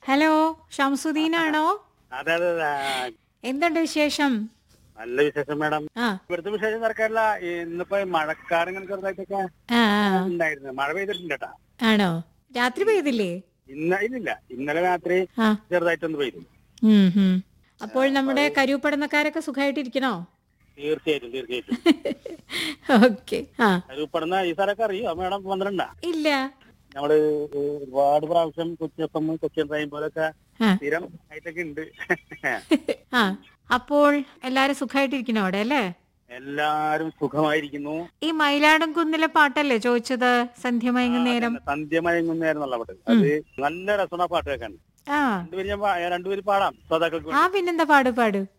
Hello ഷംസുദ്ദീനാണോ അതെ അതെ അതെ. എന്തുണ്ട് വിശേഷം നല്ല വിശേഷം മാഡം ആ ഇവിടുത്തെ വിശേഷം തിരക്കല്ല ഇന്നിപ്പോ മഴക്കാരൻ ഇങ്ങനെ ചെറുതായിട്ടൊക്കെ ആ ആ. ഉണ്ടായിരുന്നു മഴ പെയ്തിട്ടുണ്ട് കേട്ടാ ആണോ രാത്രി പെയ്തില്ലേ ഇന്ന ഇല്ലില്ല ഇന്നലെ രാത്രി ആ ചെറുതായിട്ടൊന്ന് പെയ്തു ഉം, ഉം. അപ്പോൾ നമ്മുടെ കരൂപ്പടന്നക്കാരൊക്കെ സുഖമായിട്ടിരിക്കണോ തീർച്ചയായിട്ടും തീർച്ചയായിട്ടും ഓക്കെ ആ രൂപപ്പെടുന്ന ഈ സ്ഥലമൊക്കെ അറിയോ മാഡം വന്നിട്ടുണ്ടാ ഇല്ല നമ്മള് ഒരുപാട് പ്രാവശ്യം കൊച്ചിയപ്പം കൊച്ചിയൻ ട്രെയിൻ പോലൊക്കെ ആ സ്ഥിരം ആയിട്ടൊക്കെ ഉണ്ട് ആ അപ്പോൾ എല്ലാരും സുഖമായിട്ടിരിക്കണോ അവിടെ അല്ലേ എല്ലാരും സുഖമായിരിക്കുന്നു ഈ മയിലാടം കുന്നിലെ പാട്ടല്ലേ ചോദിച്ചത് സന്ധ്യ മയങ്ങും നേരം സന്ധ്യ മയങ്ങുന്നേരം പാട്ട് അത് നല്ല രസമാണ് ആ പാട്ട് കേൾക്കാൻ ആ രണ്ടുപേരും ഞാൻ പാ- രണ്ടുപേരും പാടാം ശ്രോതാക്കൾക്ക് ആ പിന്നെന്താ പാട് പാട്